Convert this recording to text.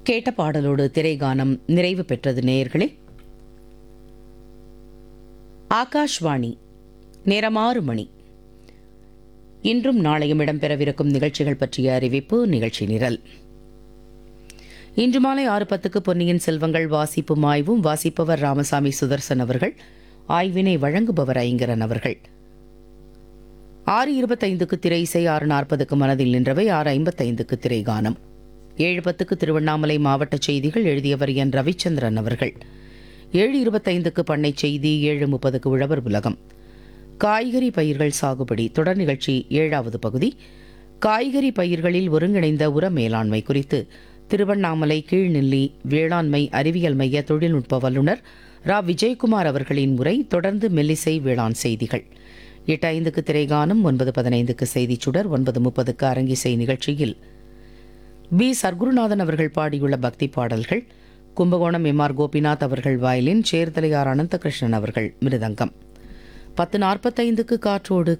கேட்ட பாடலோடு திரைகானம் நிறைவு பெற்றது நேயர்களே ஆகாஷ்வாணி நேரம் ஆறு மணி இன்றும் நாளையும் இடம்பெறவிருக்கும் நிகழ்ச்சிகள் பற்றிய அறிவிப்பு நிகழ்ச்சி நிரல் இன்று மாலை ஆறு பத்துக்கு பொன்னியின் செல்வங்கள் வாசிப்பும் ஆய்வும் வாசிப்பவர் ராமசாமி சுதர்சன் அவர்கள் ஆய்வினை வழங்குபவர் ஐங்கரன் அவர்கள் ஆறு இருபத்தைந்துக்கு திரை இசை ஆறு நாற்பதுக்கு மனதில் நின்றவை ஆறு ஐம்பத்தைந்துக்கு திரைகானம் ஏழு பத்துக்கு திருவண்ணாமலை மாவட்ட செய்திகள் எழுதியவர் என் ரவிச்சந்திரன் அவர்கள் ஏழு இருபத்தைந்துக்கு பண்ணை செய்தி ஏழு முப்பதுக்கு உழவர் உலகம் காய்கறி பயிர்கள் சாகுபடி தொடர் நிகழ்ச்சி ஏழாவது பகுதி காய்கறி பயிர்களில் ஒருங்கிணைந்த உர மேலாண்மை குறித்து திருவண்ணாமலை கீழ்நெல்லி வேளாண்மை அறிவியல் மைய தொழில்நுட்ப வல்லுநர் ரா விஜயகுமார் அவர்களின் உரை தொடர்ந்து மெல்லிசை வேளாண் செய்திகள் எட்டு ஐந்துக்கு திரைகானம் ஒன்பது பதினைந்துக்கு செய்திச் சுடர் ஒன்பது முப்பதுக்கு அரங்கிசை நிகழ்ச்சியில் பி சர்க்குருநாதன் அவர்கள் பாடியுள்ள பக்தி பாடல்கள் கும்பகோணம் எம் ஆர் கோபிநாத் அவர்கள் வயலின் சேர்தலையார் அனந்தகிருஷ்ணன் அவர்கள் மிருதங்கம் பத்து நாற்பத்தைந்துக்கு காற்றோடு